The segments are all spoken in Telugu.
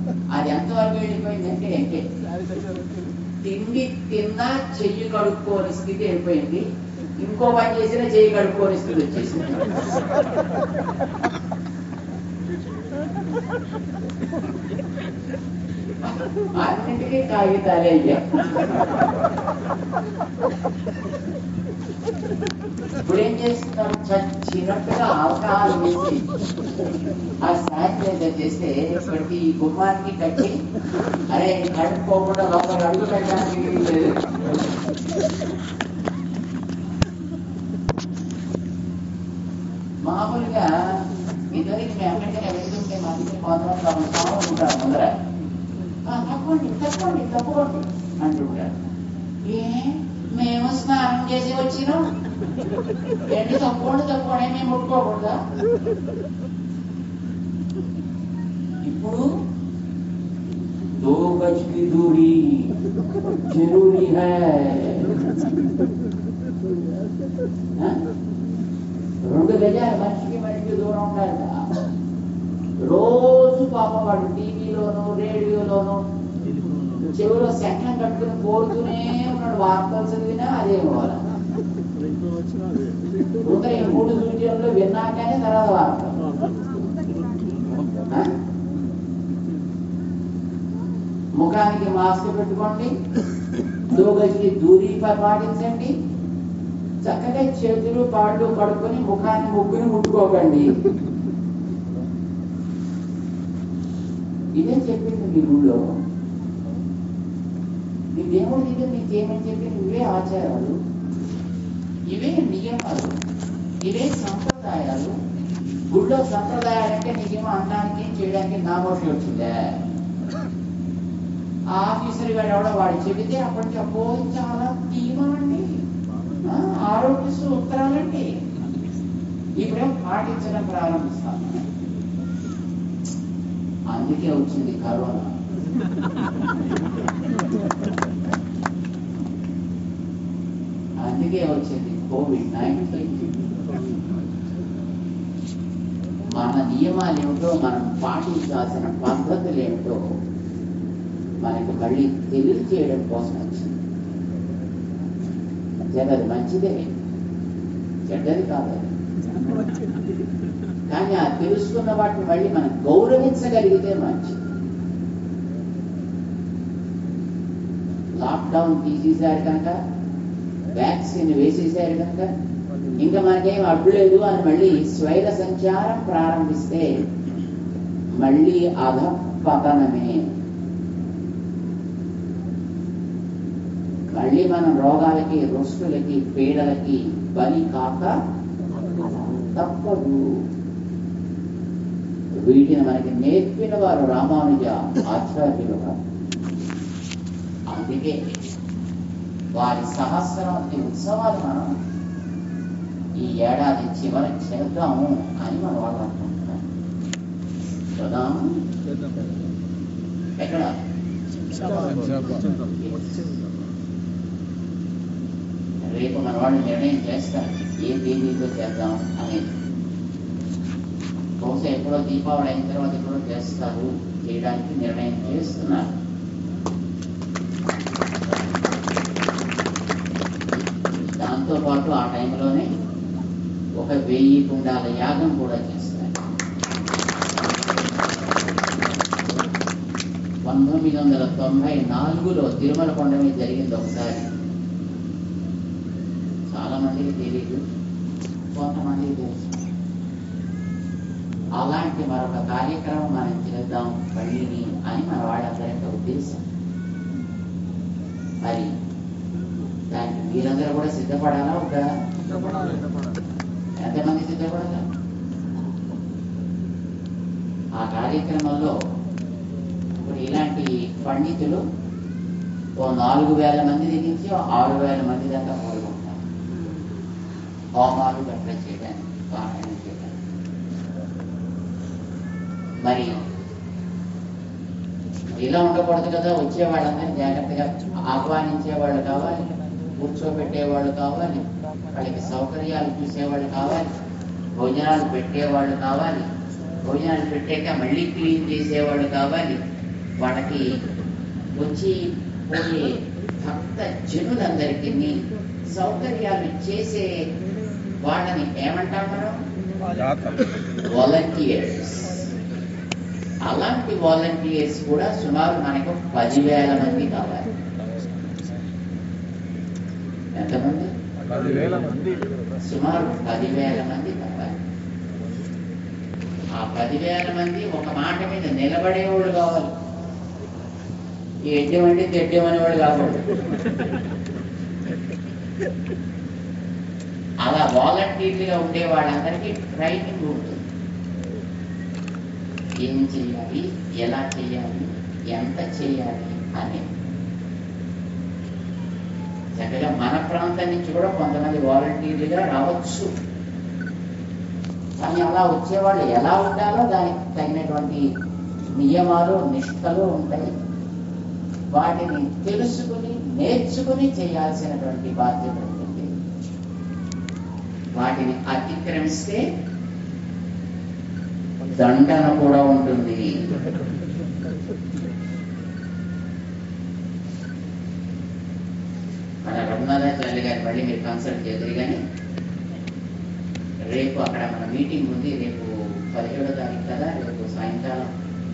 అది ఎంతవరకు వెళ్ళిపోయిందంటే తిండి తిన్నా చెయ్యి కడుక్కోని స్థితి వెళ్ళిపోయింది ఇంకో పని చేసినా చెయ్యి కడుక్కోని స్థితి వచ్చేసింది అన్నింటికీ కాగితాలే అయ్యా ఇప్పుడు ఏం చేస్తున్నారు చచ్చినట్టుగా ఆల్కహాల్ వేసి ఆ శానిటైజర్ చేస్తే ప్రతి గుమ్మానికి కట్టి అరే కడుక్కోకుండా లోపల అడుగు పెట్టడానికి వీలు లేదు మామూలుగా ఇద్దరికి మేము ఎక్కడికైనా వెళ్తుంటే మా దగ్గర కొంతమంది పాపం సామాన్లు ఉంటారు ముందర "ఆ, తప్పండి తప్పండి తప్పండి అంటుంటారు ఏ మేము స్నానం చేసి వచ్చినాం ఏంటి తప్పకుండా తప్పకుండా మేము ముట్టుకోకూడదా ఇప్పుడు दो गज की दूरी जरूरी है हाँ? రెండు గజాలు మనిషికి మనిషికి దూరం ఉండాలి రోజు పాపం వాడు టీవీలోను రేడియోలోను చెవిలో శంఖం కట్టుకుని కోరుతూనే ఉన్నాడు వార్తలు చదివినా అదే పోవాలి ముందర ఈ మూడు సూచనలు విన్నాకనే తర్వాత వార్త ఆ? ముఖానికి మాస్క్ పెట్టుకోండి దో గజకి దూరీ ప- పాటించండి చక్కగా చేతులు పాళ్ళు కడుక్కొని ముఖాన్ని ముగ్గుని ముట్టుకోకండి ఇదే చెప్పింది మీ ఊళ్ళో మీ దేవుడి దగ్గర మీకు ఏమని చెప్పింది ఇవే ఆచారాలు ఇవే నియమాలు ఇవే సంప్రదాయాలు గుళ్ళో సంప్రదాయాలు అంటే నీకేమో అనడానికి చేయడానికి నామోషి వచ్చిందే ఆ ఆఫీసర్ గారు ఎవడో వాడు చెబితే అప్పటికి అబ్బో చాలా తీయమండి ఆ, ఆరోగ్య సూత్రాలండి ఇప్పుడేం పాటించడం ప్రారంభిస్తాను అందుకే వచ్చింది కరోనా అందుకే వచ్చింది కోవిడ్ నైన్టీన్ మన నియమాలు ఏమిటో మనం పాటించాల్సిన పద్ధతులు ఏమిటో మనకి మళ్ళీ తెలియజేయడం కోసం వచ్చింది జగది మంచిదే చెడ్డది కాదు అది. కానీ ఆ తెలుసుకున్న వాటిని మళ్ళీ మనం గౌరవించగలిగితే మంచిది లాక్డౌన్ తీసేశారు కనుక వ్యాక్సిన్ వేసేశారు కనుక ఇంకా మనకేం అడ్డులేదు అని మళ్ళీ స్వైర సంచారం ప్రారంభిస్తే మళ్ళీ అధ పతనమే మళ్ళీ మనం రోగాలకి రుష్టులకి పీడలకి బలి కాక తప్పదు వీటిని మనకి నేర్పిన వారు రామానుజ ఆచార్యులు వారు. అందుకే వారి సహస్రాబ్ది ఉత్సవాలు మనం ఈ ఏడాది చివర చేద్దాము అని మన వాళ్ళు అనుకుంటున్నారు చూద్దాం ఎక్కడ రేపు మన వాళ్ళు నిర్ణయం చేస్తారు ఏ తేదీతో చేద్దాం అనేది బహుశా ఎప్పుడో దీపావళి అయిన తర్వాత ఎప్పుడో చేస్తారు చేయడానికి నిర్ణయం చేస్తున్నారు దాంతో పాటు ఆ టైంలోనే ఒక వెయ్యి కుండాల యాగం కూడా చేస్తారు పంతొమ్మిది వందల తొంభై నాలుగులో తిరుమల కొండ మీద జరిగింది ఒకసారి చాలా మందికి తెలియదు కొంతమందికి తెలుసు అలాంటి మరొక కార్యక్రమం మనం చేద్దాం మళ్ళీని అని మన వాళ్ళందరి యొక్క ఉద్దేశం మరి దానికి మీరందరూ కూడా సిద్ధపడాలా ఒక ఎంతమంది సిద్ధపడాలా ఆ కార్యక్రమంలో ఇప్పుడు ఇలాంటి పండితులు ఓ నాలుగు వేల మంది నుంచి ఆరు వేల మంది దాకా పాల్గొంటారు హోమాలు గట్ల చేయడానికి పారాయణ చేయడానికి మరి ఇలా ఉండకూడదు కదా వచ్చే వాళ్ళందరినీ జాగ్రత్తగా ఆహ్వానించే వాళ్ళు కావాలి కూర్చోబెట్టే వాళ్ళు కావాలి వాళ్ళకి సౌకర్యాలు చూసేవాళ్ళు కావాలి భోజనాలు పెట్టేవాళ్ళు కావాలి భోజనాలు పెట్టాక మళ్ళీ క్లీన్ చేసేవాళ్ళు కావాలి వాళ్ళకి వచ్చి పోయే భక్త జనులందరికీ సౌకర్యాలు చేసే వాళ్ళని ఏమంటాం మనం వాలంటీర్స్ అలాంటి వాలంటీర్స్ కూడా సుమారు మనకు పదివేల మంది కావాలి ఎంతమంది పదివేల మంది సుమారు పదివేల మంది కావాలి ఆ పదివేల మంది ఒక మాట మీద నిలబడేవాళ్ళు కావాలి ఈ ఎడ్డమంటే తెడ్డమనేవాడు కాకూడదు అలా వాలంటీర్లుగా ఉండే వాళ్ళందరికీ ట్రైనింగ్ ఉంటుంది ఏం చేయాలి ఎలా చేయాలి ఎంత చేయాలి అని చక్కగా మన ప్రాంతం నుంచి కూడా కొంతమంది వాలంటీర్లుగా రావచ్చు కానీ అలా వచ్చేవాళ్ళు ఎలా ఉండాలో దానికి తగినటువంటి నియమాలు నిష్టలు ఉంటాయి వాటిని తెలుసుకుని నేర్చుకుని చేయాల్సినటువంటి బాధ్యత ఉంటుంది వాటిని అతిక్రమిస్తే దండన కూడా ఉంటుంది మన రఘునాథాచార్య గారు మళ్ళీ మీరు కన్సల్ట్ చేద్దరు కానీ రేపు అక్కడ మన మీటింగ్ ఉంది రేపు పదిహేడో తారీఖు కదా రేపు సాయంకాలం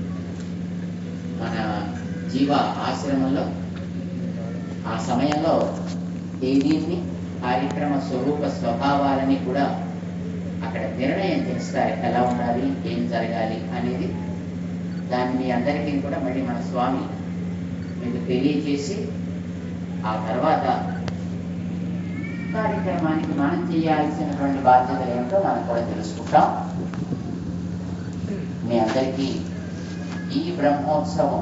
మన జీవ ఆశ్రమంలో ఆ సమయంలో తేదీని కార్యక్రమ స్వరూప స్వభావాలని కూడా అక్కడ నిర్ణయం చేస్తారు ఎలా ఉండాలి ఏం జరగాలి అనేది దాన్ని మీ అందరికీ కూడా మళ్ళీ మన స్వామి మీకు తెలియజేసి ఆ తర్వాత కార్యక్రమానికి మనం చేయాల్సినటువంటి బాధ్యతలు ఏమిటో మనం కూడా తెలుసుకుంటాం మీ అందరికీ ఈ బ్రహ్మోత్సవం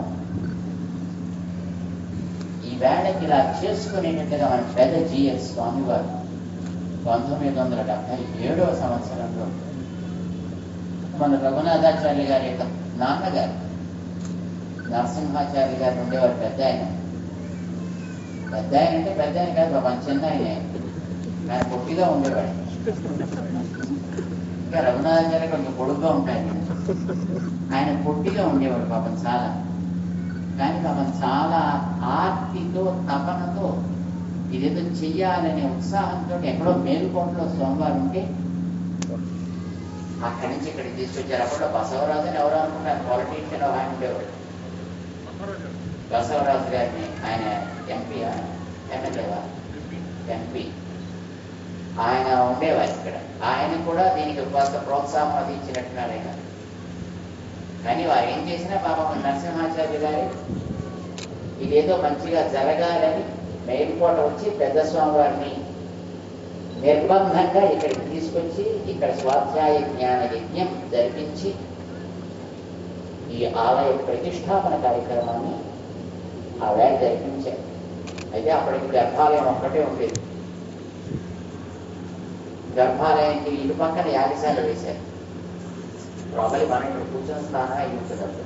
ఈ వేళకి ఇలా చేసుకునేటట్టుగా మన పెద్ద జిఎస్ స్వామి వారు పంతొమ్మిది వందల డెబ్బై ఏడవ సంవత్సరంలో మన రఘునాథాచార్య గారి యొక్క నాన్నగారు నరసింహాచార్య గారు ఉండేవారు పెద్ద ఆయన పెద్ద ఆయన అంటే పెద్ద ఆయన కాదు పాపం చిన్న ఆయన ఆయన పొట్టిగా ఉండేవాడు ఇంకా రఘునాథాచార్య కొంచెం పొడుగ్గా ఉంటాయి ఆయన పొట్టిగా ఉండేవాడు పాపం చాలా కానీ పాపం చాలా ఆర్తితో తపనతో ఇదేదో చెయ్యాలనే ఉత్సాహంతో ఎక్కడో మేలుకోటలో సోమవారం ఉంటే అక్కడి నుంచి ఇక్కడికి తీసుకొచ్చారు అప్పుడు బసవరాజు అని ఎవరు అనుకుంటారు పాలిటీషియన్ ఆయన ఉండేవాడు బసవరాజు గారిని ఆయన ఎంపీయా ఎమ్మెల్యేవా ఎంపీ ఆయన ఉండేవారు ఇక్కడ ఆయన కూడా దీనికి కొంత ప్రోత్సాహం అది ఇచ్చినట్టున్నారు ఆయన కానీ వారు ఏం చేసినా పాపం నరసింహాచార్య గారి ఇదేదో మంచిగా జరగాలని మేలుకోట వచ్చి పెద్ద స్వామి వారిని నిర్బంధంగా ఇక్కడికి తీసుకొచ్చి ఇక్కడ స్వాధ్యాయ జ్ఞాన యజ్ఞం జరిపించి ఈ ఆలయ ప్రతిష్టాపన కార్యక్రమాన్ని ఆ వేళ జరిపించారు అయితే అప్పటికి గర్భాలయం ఒక్కటే ఉండేది గర్భాలయానికి ఇటు పక్కన యాగశాల వేశారు ప్రాబలి మనం ఇక్కడ కూర్చొని స్థానం అయి ఉంటుంది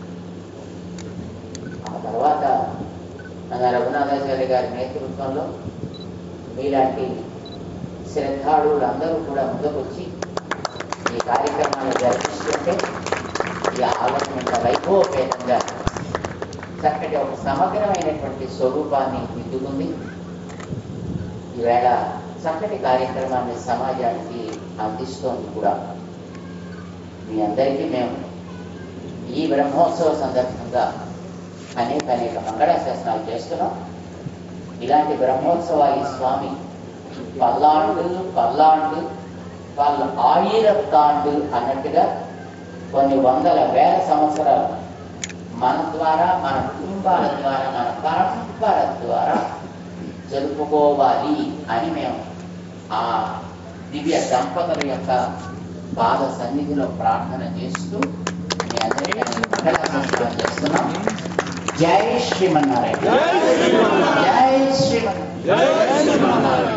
ఆ తర్వాత మన రఘునాథాచార్య గారి నేతృత్వంలో మీలాంటి శ్రద్ధాళువులు అందరూ కూడా ముందుకొచ్చి ఈ కార్యక్రమాన్ని జరిపిస్తుంటే ఈ ఆలోచన ఇంత వైభవపేతంగా చక్కటి ఒక సమగ్రమైనటువంటి స్వరూపాన్ని దిద్దుకుంది ఈవేళ చక్కటి కార్యక్రమాన్ని సమాజానికి అందిస్తోంది కూడా మీ అందరికీ మేము ఈ బ్రహ్మోత్సవ సందర్భంగా అనేక అనేక మంగళాశాసనాలు చేస్తున్నాం ఇలాంటి బ్రహ్మోత్సవాలు ఈ స్వామి పల్లాండు పల్లాండు వాళ్ళ ఆయిరత్తాండు అన్నట్టుగా కొన్ని వందల వేల సంవత్సరాలు మన ద్వారా మన కుటుంబాల ద్వారా మన పరంపర ద్వారా జరుపుకోవాలి అని మేము ఆ దివ్య దంపతుల యొక్క పాద సన్నిధిలో ప్రార్థన చేస్తూ మీ అందరికీ మంగళాశాసనాలు చేస్తున్నాం జై శ్రీమన్నారాయణ జై శ్రీమన్నారాయణ జై శ్రీమన్నారాయణ